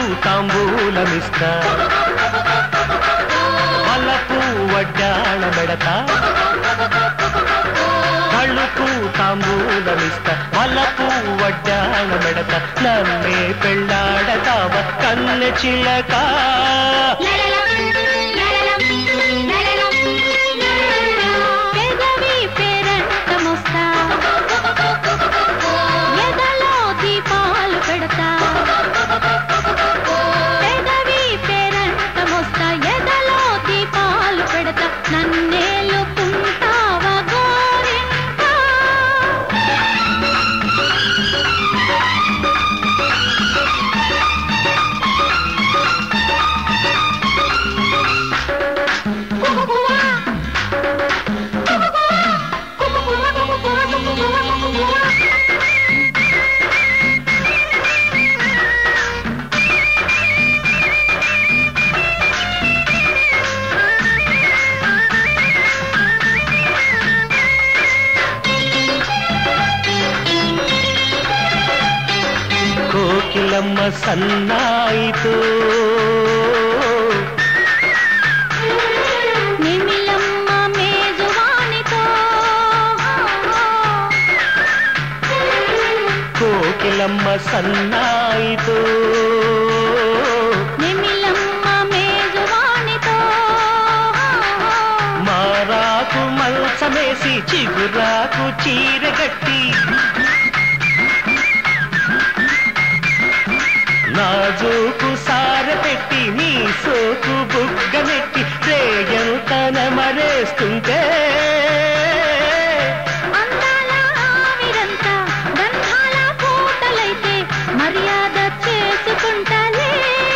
తాంబూలమిస్తా వలపు వడ్డాణ మెడతా కళ్ళుకు తాంబూలమిస్తా వలపు వడ్డాణ మెడత నన్నే పెళ్ళాడతావ కన్నె చిలక పెదవి పేరంటమొస్తా ఎదలో దీపాలు పెడతా పెదవి పేరంటమొస్తా ఎదలో దీపాలు పెడతా నన్నేలుకుంటావా గోరింకా కోకిలమ్మ సన్నాయితో నిమిలమ్మ మేజువానితో కోకిలమ్మ సన్నాయితో నిమిలమ్మ మేజువానితో మారాకు మల్సమేసి చిగురాకు చీరగట్టి నాజూకు సార పెట్టి నీ సోకు బుగ్గనెట్టి రేయంతన మరేస్తుంటే అందాల ఆవిరంతా గంధాల పూతలైతే మర్యాద చేసుకుంటాలే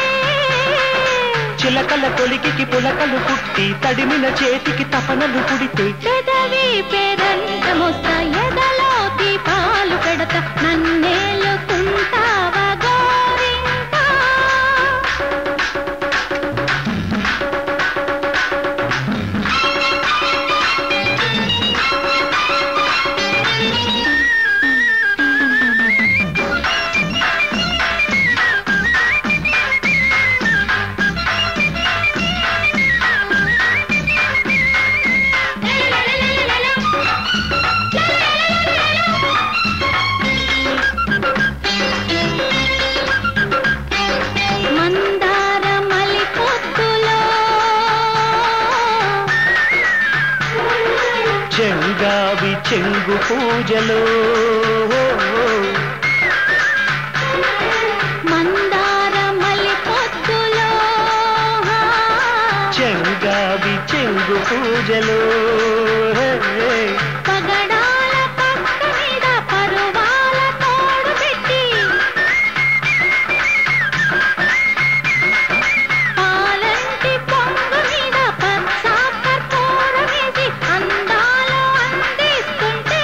చిలకల కొలికి పులకలు పుట్టి తడిమిన చేతికి తపనలు పుడితే పెదవి పేరంటమొస్తా ఎదలో దీపాలు పెడతా నన్నేలుకుంటావా గోరింకా మందార మలి పొద్దులో చెంగావి చెంగు పూజలో మందార మలి పొద్దులో చెంగావి చెంగు పూజలో పగడాల పక్క మీద పరువాల తోడు పెట్టి పాలంటి పొంగు మీద పచ్చాకర్ కూర వేసి అందాలు అందిస్తుంటే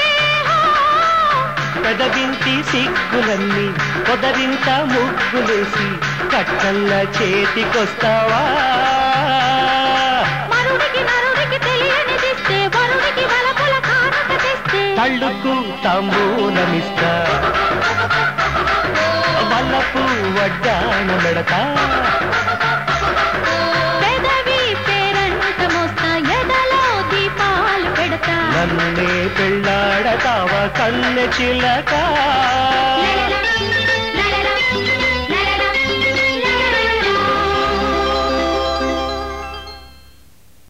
పెదవింటి సిగ్గులన్నీ పొదరింత ముగ్గులేసి కట్టల్ల చేతికొస్తావా మరుడికి నరుడికి తెలియనిదిస్తే వరుడికి వలపుల కానుక తెస్తే తళ్ళుకు తాంబూలమిస్తా వల్లపు వడ్డాణ మెడతా పెదవి పేరంట మోస్తా ఎదలో దీపాలు పెడతా నన్నే పెళ్ళాడతావా కన్నె చిలక